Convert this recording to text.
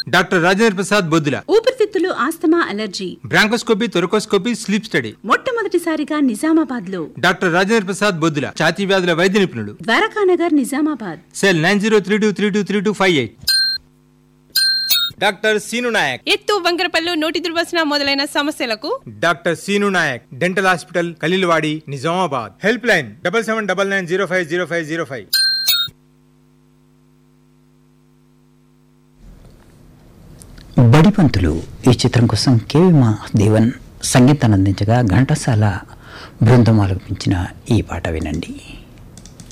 doctor Rajendra Prasad Boddula ఊపిరితిత్తులు asthma allergy bronchoscopy thoracoscopy sleep study మొట్టమొదటిసారిగా నిజామాబాద్ లో డాక్టర్ రాజేంద్ర ప్రసాద్ బొద్దుల ఛాతీ వ్యాధుల వైద్య నిపుణులు Dwarakanagar Nizamabad cell nine zero three two three two three two five eight doctor Seenu Nayak ఎత్తు వంకరపల్లు నోటి దుర్వాసన మొదలైన సమస్యలకు doctor Seenu Nayak dental hospital Khaleelwadi Nizamabad help line double seven double nine zero five zero five zero five Badipantulu ఈ చిత్రం కోసం కేవి మా దేవన్ సంగీతాన్ని అందించగా ఘంటసాల బృందం ఆలపించిన ఈ పాట వినండి